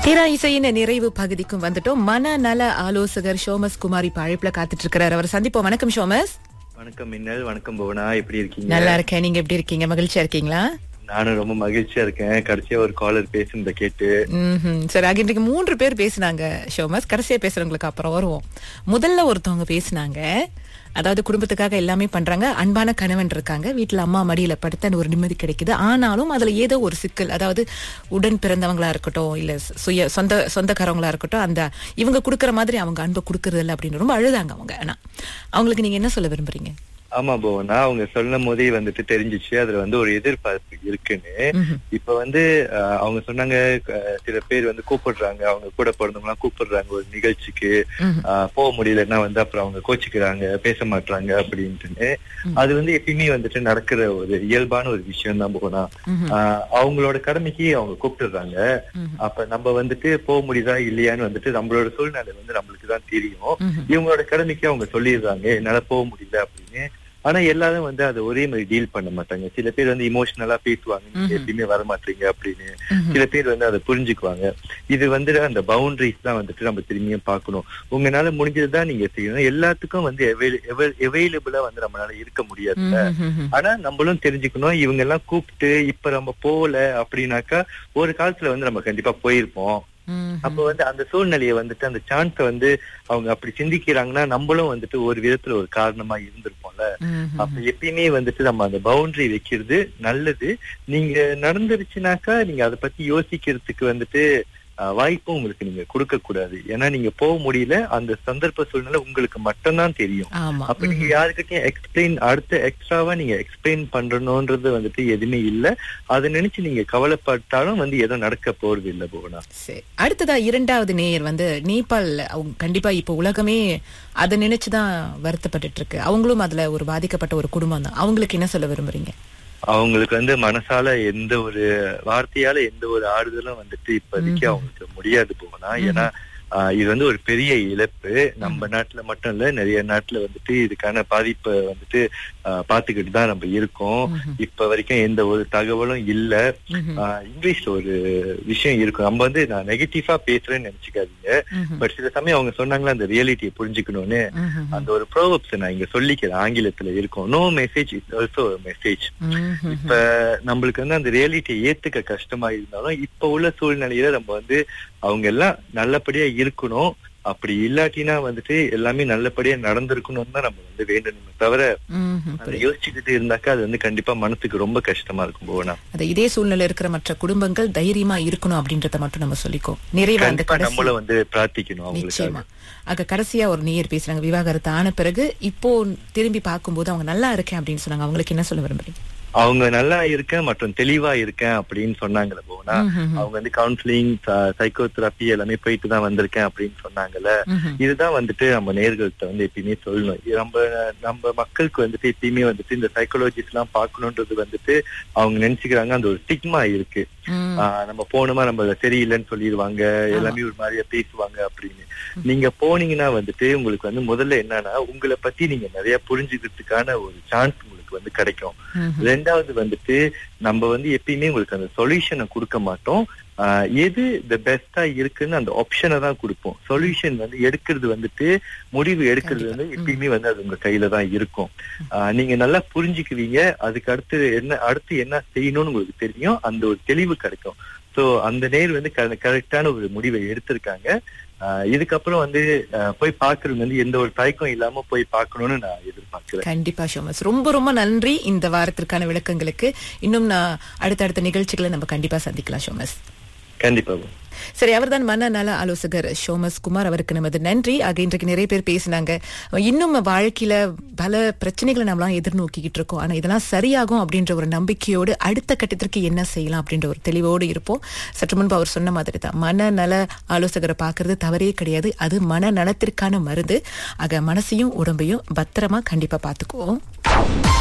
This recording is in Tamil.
திரா இசையின் நிறைவு பகுதிக்கும் வந்துட்டோம் மனநல ஆலோசகர் ஷோமஸ் குமார் இப்ப அழைப்புல காத்துட்டு இருக்கிறார் அவர் சந்திப்போம் வணக்கம் ஷோமஸ் வணக்கம் மின்னல் வணக்கம் புவனா எப்படி இருக்கீங்க நல்லா இருக்கேன் நீங்க எப்படி இருக்கீங்க மகிழ்ச்சியா இருக்கீங்களா நானும் ரொம்ப மகிழ்ச்சியா இருக்கேன் கடைசியா ஒரு காலர் பேசுனத கேட்டு ம்ஹும். சரி ஆக இன்றைக்கு மூன்று பேர் பேசினாங்க ஷோமஸ் கடைசியா பேசுறவங்களுக்கு அப்புறம் வருவோம் முதல்ல ஒருத்தவங்க பேசினாங்க அதாவது குடும்பத்துக்காக எல்லாமே பண்றாங்க அன்பான கணவன் இருக்காங்க வீட்டுல அம்மா மடியில படுத்து அந்த ஒரு நிம்மதி கிடைக்குது ஆனாலும் அதுல ஏதோ ஒரு சிக்கல் அதாவது உடன் பிறந்தவங்களா இருக்கட்டும் இல்ல சுய சொந்த சொந்தக்காரவங்களா இருக்கட்டும் அந்த இவங்க கொடுக்கற மாதிரி அவங்க அன்பை கொடுக்கறது இல்லை அப்படின்னு ரொம்ப அழுதாங்க அவங்க ஆனா அவங்களுக்கு நீங்க என்ன சொல்ல விரும்புறீங்க ஆமா புவனா அவங்க சொல்லும் போதே வந்துட்டு தெரிஞ்சிச்சு அதுல வந்து ஒரு எதிர்பார்ப்பு இருக்குன்னு ம்ஹும். இப்ப வந்து அஹ், அவங்க சொன்னாங்க அஹ், சில பேர் வந்து கூப்பிடுறாங்க அவங்க கூட பிறந்தவங்க எல்லாம் கூப்பிடுறாங்க ஒரு நிகழ்ச்சிக்கு ம்ஹும். அஹ், போக முடியலன்னா வந்து அப்புறம் அவங்க கோச்சிக்கிறாங்க பேச மாட்டாங்க அப்படின்ட்டுன்னு அது வந்து எப்பயுமே வந்துட்டு நடக்கிற ஒரு இயல்பான ஒரு விஷயம் தான் போனா ம்ஹும். அவங்களோட கடமைக்கு அவங்க கூப்பிட்டுறாங்க ம்ஹும். அப்ப நம்ம வந்துட்டு போக முடியுதா இல்லையான்னு வந்துட்டு நம்மளோட சூழ்நிலை வந்து நம்மளுக்கு தான் தெரியும் ம்ஹும். இவங்களோட கடமைக்கு அவங்க சொல்லிடுறாங்க என்னால போக முடியல அப்படின்னு ஆனா எல்லாரும் வந்து அதை ஒரே மாதிரி டீல் பண்ண மாட்டாங்க சில பேர் வந்து இமோஷனலா பேசுவாங்க நீங்க ம்ஹும். எப்பயுமே வர மாட்டீங்க அப்படின்னு ம்ஹும். சில பேர் வந்து அதை புரிஞ்சுக்குவாங்க இது வந்து அந்த பவுண்டரிஸ் தான் வந்துட்டு நம்ம திரும்பியும் பார்க்கணும் உங்களால முடிஞ்சதுதான் நீங்க செய்யணும் எல்லாத்துக்கும் வந்து அவைலபிளா வந்து நம்மளால இருக்க முடியாது ம்ஹும். ஆனா நம்மளும் தெரிஞ்சுக்கணும் இவங்க எல்லாம் கூப்பிட்டு இப்ப நம்ம போகல அப்படின்னாக்கா ஒரு காலத்துல வந்து நம்ம கண்டிப்பா போயிருப்போம் ம்ஹும். அப்ப வந்து அந்த சூழ்நிலையை வந்துட்டு அந்த சான்ஸ வந்து அவங்க அப்படி சிந்திக்கிறாங்கன்னா நம்மளும் வந்துட்டு ஒரு விதத்துல ஒரு காரணமா இருந்திருப்போம்ல ம்ஹும். அப்ப எப்பயுமே வந்துட்டு நம்ம அந்த பவுண்டரி வைக்கிறது நல்லது நீங்க நடந்துருச்சுனாக்கா நீங்க அதை பத்தி யோசிக்கிறதுக்கு வந்துட்டு அஹ், வாய்ப்பும் உங்களுக்கு நீங்க கொடுக்க கூடாது ஏன்னா நீங்க போக முடியல அந்த சந்தர்ப்ப சூழ்நிலை உங்களுக்கு மட்டும்தான் தெரியும் ஆமா அப்ப நீங்க யாருக்கிட்டையும் எக்ஸ்பிளைன் அடுத்த எக்ஸ்ட்ராவா நீங்க எக்ஸ்பிளைன் பண்ணணும்ன்றது வந்துட்டு எதுவுமே இல்ல அதை நினைச்சு நீங்க கவலைப்பட்டாலும் வந்து எதுவும் நடக்க போறது இல்ல போனா சரி அடுத்ததா இரண்டாவது நேயர் வந்து நேபாள் அவங்க கண்டிப்பா இப்ப உலகமே அதை நினைச்சுதான் வருத்தப்பட்டுட்டு இருக்கு அவங்களும் அதுல ஒரு பாதிக்கப்பட்ட ஒரு குடும்பம் தான் அவங்களுக்கு என்ன சொல்ல விரும்புறீங்க அவங்களுக்கு வந்து மனசால எந்த ஒரு வார்த்தையால எந்த ஒரு ஆறுதலும் வந்துட்டு இப்போதைக்கு ம்ஹும். அவங்களுக்கு முடியாது போனா ஏன்னா ஆஹ், இது வந்து ஒரு பெரிய இழப்பு நம்ம நாட்டுல மட்டும் இல்ல நிறைய நாட்டுல வந்துட்டு இதுக்கான பாதிப்பை வந்துட்டு ஆஹ், பாத்துக்கிட்டு தான் நம்ம இருக்கோம் ம்ஹும். இப்ப வரைக்கும் எந்த ஒரு தகவலும் இல்ல ம்ஹும். ஆஹ், இங்கிலீஷ்ல ஒரு விஷயம் இருக்கும் நம்ம வந்து நான் நெகட்டிவா பேசுறேன்னு நினைச்சுக்காதீங்க ம்ஹும். பட் சில சமயம் அவங்க சொன்னாங்களா அந்த ரியாலிட்டியை புரிஞ்சுக்கணும்னு ம்ஹும். அந்த ஒரு ப்ரோவப்ஸ் நான் இங்க சொல்லிக்கிறேன் ஆங்கிலத்துல இருக்கும் no message is also message ம்ஹும். இப்ப நம்மளுக்கு வந்து அந்த ரியாலிட்டியை ஏத்துக்க கஷ்டமா இருந்தாலும் இப்ப உள்ள சூழ்நிலையில நம்ம வந்து அவங்க எல்லாம் நல்லபடியா இருக்கணும் அப்படி இல்லாட்டினா வந்துட்டு எல்லாமே நல்லபடியா நடந்திருக்கணும்னு தான் நம்ம வந்து வேண்டணுமே தவிர ம்ஹும். அதை புரியுது. யோசிச்சுக்கிட்டு இருந்தாக்கா அது வந்து கண்டிப்பா மனசுக்கு ரொம்ப கஷ்டமா இருக்கும் போனா அது இதே சூழ்நிலை இருக்கிற மற்ற குடும்பங்கள் தைரியமா இருக்கணும் அப்படின்றத மட்டும் நம்ம சொல்லிக்கோ நிறைவா அந்த கண்டிப்பா கடைசி நம்மள வந்து பிரார்த்திக்கணும் நிச்சயமா அவங்களுக்காக ஆக கடைசியா ஒரு நேயர் பேசுறாங்க விவாகரத்து ஆன பிறகு இப்போ திரும்பி பார்க்கும்போது அவங்க நல்லா இருக்கேன் அப்படின்னு சொன்னாங்க அவங்களுக்கு என்ன சொல்ல விரும்புறீங்க அவங்க நல்லா இருக்கேன் மற்றும் தெளிவா இருக்கேன் அப்படின்னு சொன்னாங்கல்ல போனா ம்ஹும். அவங்க வந்து கவுன்சிலிங் சைக்கோதெரப்பி எல்லாமே போயிட்டு தான் வந்திருக்கேன் அப்படின்னு சொன்னாங்கல்ல ம்ஹும். இதுதான் வந்துட்டு நம்ம நேர்கள்ட்ட வந்து எப்பயுமே சொல்லணும் இது நம்ம நம்ம மக்களுக்கு வந்துட்டு எப்பயுமே வந்துட்டு இந்த சைக்காலஜிஸ்ட் எல்லாம் பார்க்கணுன்றது வந்துட்டு அவங்க நினைச்சுக்கிறாங்க அந்த ஒரு ஸ்டிக்மா இருக்கு ம். ஆஹ் நம்ம போனோமா நம்ம சரியில்லைன்னு சொல்லிடுவாங்க எல்லாமே ஒரு மாதிரியா பேசுவாங்க அப்படின்னு நீங்க போனீங்கன்னா வந்துட்டு உங்களுக்கு வந்து முதல்ல என்னன்னா உங்களை பத்தி நீங்க நிறைய புரிஞ்சுக்கிறதுக்கான ஒரு சான்ஸ் உங்களுக்கு வந்து கிடைக்கும் ம்ஹும். ரெண்டாவது வந்துட்டு நம்ம வந்து எப்பயுமே உங்களுக்கு அந்த சொல்யூஷனை கொடுக்க மாட்டோம் ஆஹ் எது த பெஸ்டா இருக்குன்னு அந்த ஆப்ஷனை தான் கொடுப்போம் சொல்யூஷன் வந்து எடுக்கிறது வந்துட்டு முடிவு எடுக்கிறது வந்து கண்டிப்பா. எப்பயுமே வந்து அது உங்க கையில தான் இருக்கும் ஆஹ் நீங்க நல்லா புரிஞ்சுக்குவீங்க அதுக்கு அடுத்து என்ன அடுத்து என்ன செய்யணும்னு உங்களுக்கு தெரியும் அந்த ஒரு தெளிவு கிடைக்கும் சோ அந்த நேர் வந்து கரெக்டான ஒரு முடிவை எடுத்திருக்காங்க ஆஹ் இதுக்கப்புறம் வந்து ஆஹ் போய் பாக்குறது வந்து எந்த ஒரு தயக்கம் இல்லாம போய் பார்க்கணும்னு நான் எதிர்பார்க்கிறேன் கண்டிப்பா ஷோமஸ் ரொம்ப ரொம்ப நன்றி இந்த வாரத்திற்கான விளக்கங்களுக்கு இன்னும் நான் அடுத்தடுத்த நிகழ்ச்சிகளை நம்ம கண்டிப்பா சந்திக்கலாம் ஷோமஸ் கண்டிப்பா சரி அவர்தான் மனநல ஆலோசகர் ஷோமஸ் குமார் அவருக்கு நமது நன்றி ஆக இன்றைக்கு நிறைய பேர் பேசினாங்க இன்னும் வாழ்க்கையில பல பிரச்சனைகளை நம்மளாம் எதிர்நோக்கிக்கிட்டு இருக்கோம் ஆனா இதெல்லாம் சரியாகும் அப்படின்ற ஒரு நம்பிக்கையோடு அடுத்த கட்டத்திற்கு என்ன செய்யலாம் அப்படின்ற ஒரு தெளிவோடு இருப்போம் சற்று முன்பு அவர் சொன்ன மாதிரி தான் மனநல ஆலோசகரை பார்க்கறது தவறே கிடையாது அது மனநலத்திற்கான மருந்து ஆக மனசையும் உடம்பையும் பத்திரமா கண்டிப்பா பாத்துக்குவோம்